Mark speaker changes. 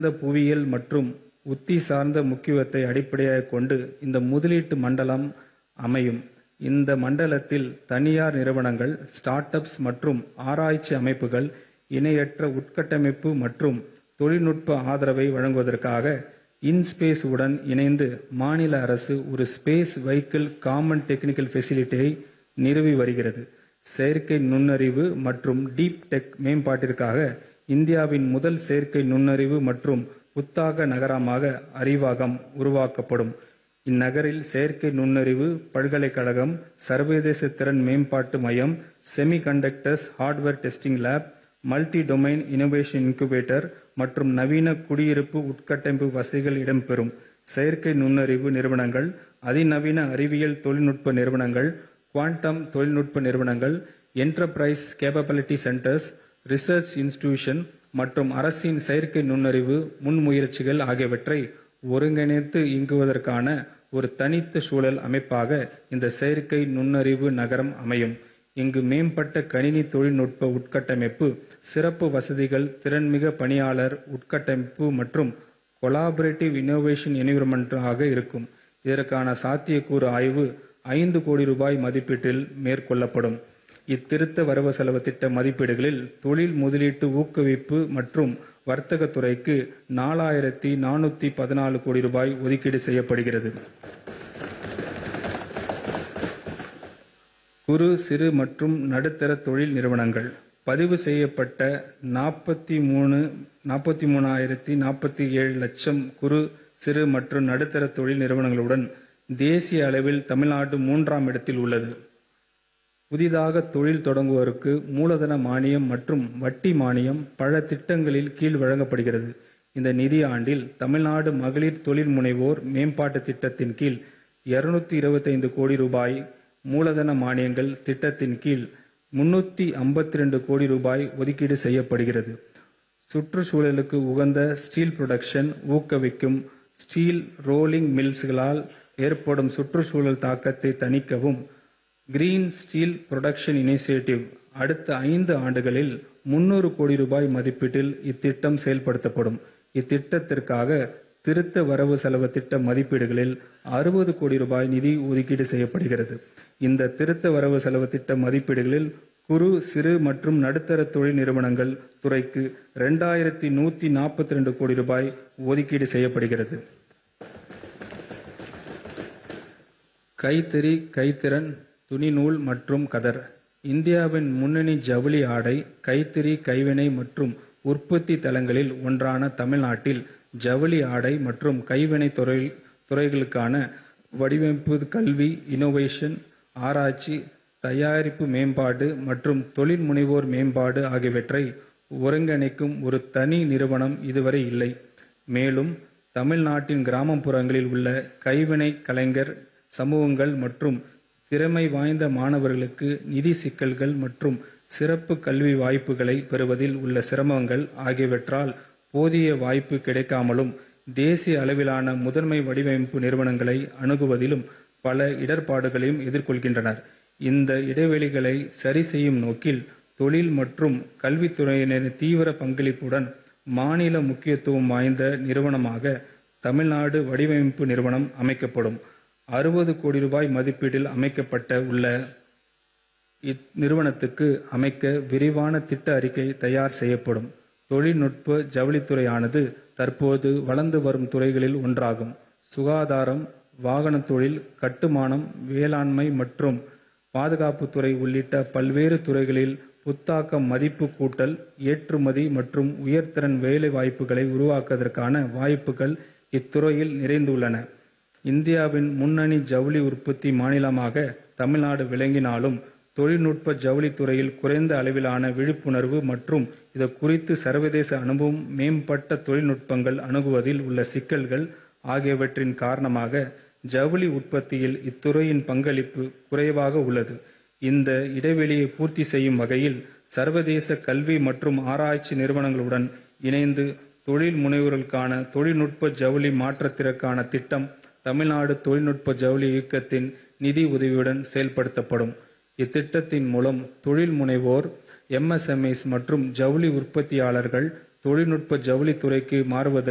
Speaker 1: சார்ந்த புவியியல் மற்றும் உத்தி சார்ந்த முக்கியத்துவத்தை அடிப்படையாகக் கொண்டு இந்த முதலீட்டு மண்டலம் அமையும். இந்த மண்டலத்தில் தனியார் நிறுவனங்கள், ஸ்டார்ட் அப்ஸ் மற்றும் ஆராய்ச்சி அமைப்புகள் இணையற்ற உட்கட்டமைப்பு மற்றும் தொழில்நுட்ப ஆதரவை வழங்குவதற்காக இன்ஸ்பேஸ் உடன் இணைந்து மாநில அரசு ஒரு ஸ்பேஸ் வெஹிக்கிள் காமன் டெக்னிக்கல் ஃபெசிலிட்டியை நிறுவி வருகிறது. செயற்கை நுண்ணறிவு மற்றும் டீப் டெக் மேம்பாட்டிற்காக இந்தியாவின் முதல் செயற்கை நுண்ணறிவு மற்றும் புத்தாக்க நகரமாக அறிவாகம் உருவாக்கப்படும். இந்நகரில் செயற்கை நுண்ணறிவு பல்கலைக்கழகம், சர்வதேச திறன் மேம்பாட்டு மையம், semiconductors hardware testing lab, multi domain innovation incubator மற்றும் நவீன குடியிருப்பு உட்கட்டமைப்பு வசதிகள் இடம்பெறும். செயற்கை நுண்ணறிவு நிறுவனங்கள், அதிநவீன அறிவியல் தொழில்நுட்ப நிறுவனங்கள், குவாண்டம் தொழில்நுட்ப நிறுவனங்கள், enterprise capability centres, research institution மற்றும் அரசின் செயற்கை நுண்ணறிவு முன்முயற்சிகள் ஆகியவற்றை ஒருங்கிணைத்து இயங்குவதற்கான ஒரு தனித்த சூழல் அமைப்பாக இந்த செயற்கை நுண்ணறிவு நகரம் அமையும். இங்கு மேம்பட்ட கணினி தொழில்நுட்ப உட்கட்டமைப்பு, சிறப்பு வசதிகள், திறன்மிகு பணியாளர் உட்கட்டமைப்பு மற்றும் கொலாபரேட்டிவ் இன்னோவேஷன் என்விரான்மென்ட் ஆக இருக்கும். இதற்கான சாத்தியக்கூறு ஆய்வு ஐந்து கோடி ரூபாய் மதிப்பீட்டில் மேற்கொள்ளப்படும். இத்திருத்த வரவு-செலவு திட்ட மதிப்பீடுகளில் தொழில் முதலீட்டு ஊக்குவிப்பு மற்றும் வர்த்தகத் துறைக்கு நாலாயிரத்து நானூற்று பதினாலு கோடி ரூபாய் ஒதுக்கீடு செய்யப்படுகிறது. குறு, சிறு மற்றும் நடுத்தர தொழில் நிறுவனங்கள் பதிவு செய்யப்பட்ட நாற்பத்து மூவாயிரத்து நாற்பத்து ஏழு லட்சம் குறு, சிறு மற்றும் நடுத்தர தொழில் நிறுவனங்களுடன் தேசிய அளவில் தமிழ்நாடு மூன்றாம் இடத்தில் உள்ளது. புதிதாக தொழில் தொடங்குவோருக்கு மூலதன மானியம் மற்றும் வட்டி மானியம் பல திட்டங்களின் கீழ் வழங்கப்படுகிறது. இந்த நிதியாண்டில் தமிழ்நாடு மகளிர் தொழில் முனைவோர் மேம்பாட்டுத் திட்டத்தின் கீழ் இருநூற்று இருபத்தைந்து கோடி ரூபாய் மூலதன மானியங்கள் திட்டத்தின் கீழ் முன்னூற்று ஐம்பத்திரண்டு கோடி ரூபாய் ஒதுக்கீடு செய்யப்படுகிறது. சுற்றுச்சூழலுக்கு உகந்த ஸ்டீல் புரொடக்ஷன் ஊக்குவிக்கவும், ஸ்டீல் ரோலிங் மில்ஸ்களால் ஏற்படும் சுற்றுச்சூழல் தாக்கத்தை தணிக்கவும் கிரீன் ஸ்டீல் புரொடக்ஷன் இனிஷியேட்டிவ் அடுத்த ஐந்து ஆண்டுகளில் முந்நூறு கோடி ரூபாய் மதிப்பீட்டில் இத்திட்டம் செயல்படுத்தப்படும். இத்திட்டத்திற்காக திருத்த வரவு-செலவு திட்ட மதிப்பீடுகளில் அறுபது கோடி ரூபாய் நிதி ஒதுக்கீடு செய்யப்படுகிறது. இந்த திருத்த வரவு-செலவு திட்ட மதிப்பீடுகளில் குறு, சிறு மற்றும் நடுத்தர தொழில் நிறுவனங்கள் துறைக்கு இரண்டாயிரத்து நூற்று நாற்பத்திரண்டு கோடி ரூபாய் ஒதுக்கீடு செய்யப்படுகிறது. கைத்தறி, கைத்திறன், துணிநூல் மற்றும் கதர் இந்தியாவின் முன்னணி ஜவுளி ஆடை, கைத்தறி, கைவினை மற்றும் உற்பத்தி தலங்களில் ஒன்றான தமிழ்நாட்டில் ஜவுளி ஆடை மற்றும் கைவினைத் துறைகளுக்கான வடிவமைப்பு, கல்வி, இன்னோவேஷன், ஆராய்ச்சி, தயாரிப்பு மேம்பாடு மற்றும் தொழில் முனைவோர் மேம்பாடு ஆகியவற்றை ஒருங்கிணைக்கும் ஒரு தனி நிறுவனம் இதுவரை இல்லை. மேலும் தமிழ்நாட்டின் கிராமப்புறங்களில் உள்ள கைவினைக் கலைஞர் சமூகங்கள் மற்றும் திறமை வாய்ந்த மாணவர்களுக்கு நிதி சிக்கல்கள் மற்றும் சிறப்பு கல்வி வாய்ப்புகளை பெறுவதில் உள்ள சிரமங்கள் ஆகியவற்றால் போதிய வாய்ப்பு கிடைக்காமலும், தேசிய அளவிலான முதன்மை வடிவமைப்பு நிறுவனங்களை அணுகுவதிலும் பல இடர்பாடுகளையும் எதிர்கொள்கின்றனர். இந்த இடைவெளிகளை சரி செய்யும் நோக்கில் தொழில் மற்றும் கல்வித்துறையினரின் தீவிர பங்களிப்புடன் மாநில முக்கியத்துவம் வாய்ந்த நிறுவனமாக தமிழ்நாடு வடிவமைப்பு நிறுவனம் அமைக்கப்படும். அறுபது கோடி ரூபாய் மதிப்பீட்டில் அமைக்கப்பட உள்ள இந்நிறுவனத்துக்கு அமைக்க விரிவான திட்ட அறிக்கை தயார் செய்யப்படும். தொழில்நுட்ப ஜவுளித்துறையானது தற்போது வளர்ந்து வரும் துறைகளில் ஒன்றாகும். சுகாதாரம், வாகனத் தொழில், கட்டுமானம், வேளாண்மை மற்றும் பாதுகாப்புத் துறை உள்ளிட்ட பல்வேறு துறைகளில் புத்தாக்க மதிப்பு கூட்டல், ஏற்றுமதி மற்றும் உயர்திறன் வேலை வாய்ப்புகளை உருவாக்குவதற்கான வாய்ப்புகள் இத்துறையில் நிறைந்துள்ளன. இந்தியாவின் முன்னணி ஜவுளி உற்பத்தி மாநிலமாக தமிழ்நாடு விளங்கினாலும், தொழில்நுட்ப ஜவுளித் துறையில் குறைந்த அளவிலான விழிப்புணர்வு மற்றும் இது குறித்த சர்வதேச அனுபவம், மேம்பட்ட தொழில்நுட்பங்கள் அணுகுவதில் உள்ள சிக்கல்கள் ஆகியவற்றின் காரணமாக ஜவுளி உற்பத்தியில் இத்துறையின் பங்களிப்பு குறைவாக உள்ளது. இந்த இடைவெளியை பூர்த்தி செய்யும் வகையில் சர்வதேச கல்வி மற்றும் ஆராய்ச்சி நிறுவனங்களுடன் இணைந்து தொழில் முனைவோர்களுக்கான தொழில்நுட்ப ஜவுளி மாற்றத்திற்கான திட்டம் தமிழ்நாடு தொழில்நுட்ப ஜவுளி இயக்கத்தின் நிதி உதவியுடன் செயல்படுத்தப்படும். இத்திட்டத்தின் மூலம் தொழில் முனைவோர், எம். எஸ். எம். இஸ் மற்றும் ஜவுளி உற்பத்தியாளர்கள் தொழில்நுட்ப ஜவுளித் துறைக்கு மாறுவதற்கு